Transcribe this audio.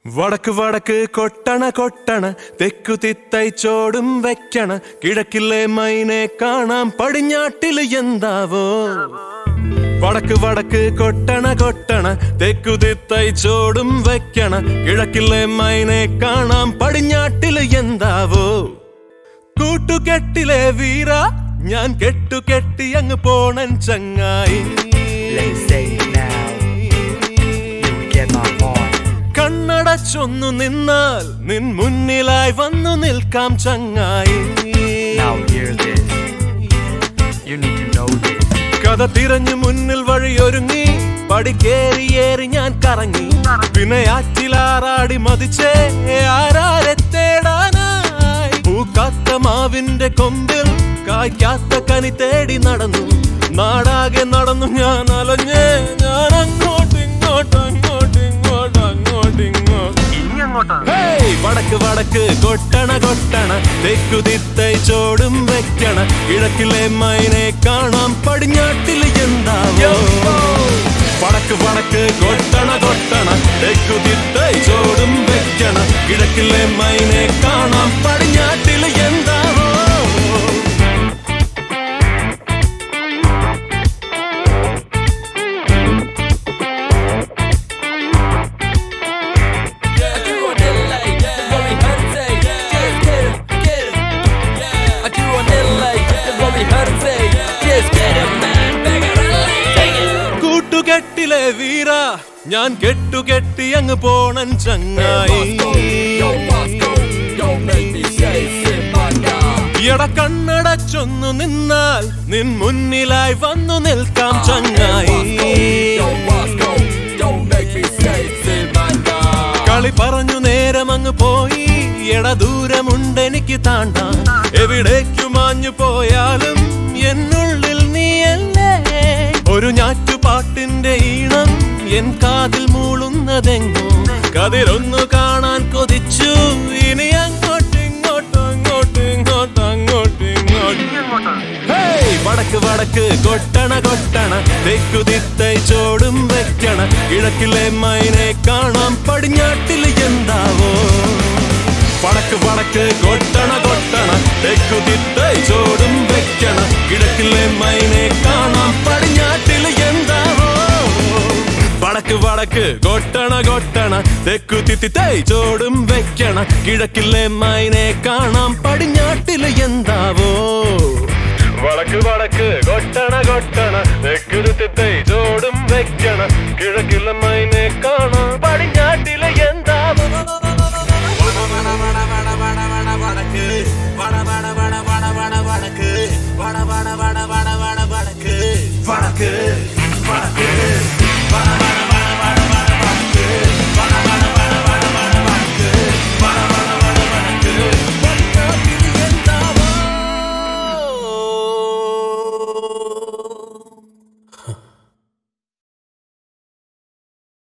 വടക്ക് വടക്ക് കൊട്ടണ കൊട്ടണ തെക്കു തിത്തൈച്ചോടും വെക്കണ കിഴക്കിലെ മൈനെ കാണാം പടിഞ്ഞാട്ടില് എന്താവോ വടക്ക് വടക്ക് കൊട്ടണ കൊട്ടണ തെക്കു തിത്തൈച്ചോടും വെക്കണ കിഴക്കിലെ മൈനെ കാണാം പടിഞ്ഞാട്ടില് എന്താവോ കൂട്ടുകെട്ടിലെ വീര ഞാൻ കെട്ടുകെട്ടി അങ്ങ് പോണൻ ചങ്ങായി Let's say it now. You get my heart. കണ്ണടച്ചൊന്നു നിന്നാൽ നിൻ മുന്നിലായി വന്നു നിൽക്കാം ചങ്ങായി Now hear this. You need to know this. കഥ തിരഞ്ഞു മുന്നിൽ വഴിയൊരുങ്ങി പടിക്കേറിയേറി ഞാൻ കറങ്ങി പിന്നെ ആറ്റിലാറാടി മതിച്ചേ ആരാരെ തേടാനായി പൂക്കാത്ത മാവിന്റെ കൊമ്പിൽ കായ്ക്കാത്ത കനി തേടി നടന്നു നാടാകെ നടന്നു ഞാൻ അലഞ്ഞേ ഞാൻ അങ്ങോട്ട് ഇങ്ങോട്ട് അങ്ങോട്ട് ഇങ്ങോട്ട് അങ്ങോട്ട് ഇങ്ങോട്ട് ഹേയ്! വടക്ക് വടക്ക് കൊട്ടണ കൊട്ടണ തെക്കു തിത്തൈ ചോടും വെക്കണ കിഴക്കിലെ മൈനെ കാണാം പടിഞ്ഞാട്ടിൽ എന്താവോ വടക്ക് വടക്ക് കൊട്ടണ കൊട്ടണ തെക്കു തിത്തൈ ചോടും വെക്കണ കിഴക്കിലെ മൈനെ കാണാം പടിഞ്ഞാട്ടിൽ എന്താവോ I do a little like the Bobby Hunsey. Just get him, get him. I do a little like the Bobby Hunsey. Just get him, man. Bang it, take it. കൂട്ടുകെട്ടിലെ വീര ഞാൻ കെട്ടുകെട്ടി അങ്ങ് പോണൻ ചങ്ങായി Yo, Moscow, don't make me say sit my dog. എട കണ്ണടച്ചൊന്നു നിന്നാൽ നിൻ മുന്നിലായി വന്നു നിൽക്കാം ചങ്ങായി Yo, Moscow, don't make me say sit my dog. കളി പറഞ്ഞു നേരം അങ്ങ് പോയി എട ദൂരമുണ്ട് എനിക്ക് താണ്ടാൻ എവിടേക്കു മാഞ്ഞു പോയാലും എന്നുള്ളിൽ നീയല്ലേ ഒരു ഞാറ്റുപാട്ടിന്റെ ഈണം എൻ കാതിൽ മൂളുന്നതെങ്ങോ കതിരൊന്നു കാണാൻ കൊതിച്ചു ഇനി അങ്ങോട്ട് ഇങ്ങോട്ട് അങ്ങോട്ട് ഇങ്ങോട്ട് അങ്ങോട്ട് ഇങ്ങോട്ട് ഹേയ്! വടക്ക് വടക്ക് കൊട്ടണ കൊട്ടണ തെക്കു തിത്തൈ ചോടും വെക്കണ കിഴക്കിലെ മൈനെ കാണാം പടിഞ്ഞാട്ടിൽ എന്താവോ വടക്ക് വടക്ക് കൊട്ടണ കൊട്ടണ തെക്കു തിത്തൈ ചോടും വെക്കണ കിഴക്കിലെ മൈനെ കാണാം പടിഞ്ഞാട്ടിൽ എന്താവോ വടക്ക് വടക്ക് കൊട്ടണ കൊട്ടണ തെക്കു തിത്തി തൈ ചോടും വെക്കണ കിഴക്കിലെ മൈനെ കാണാം പടിഞ്ഞാട്ടിൽ എന്താവോ വടക്ക് വടക്ക് കൊട്ടണ കൊട്ടണ തെക്കു തിത്തി തൈ ചോടും വെക്കണ കിഴക്കിലെ മൈനെ കാണാം പടിഞ്ഞാട്ടിൽ എന്താവോ വടക്ക്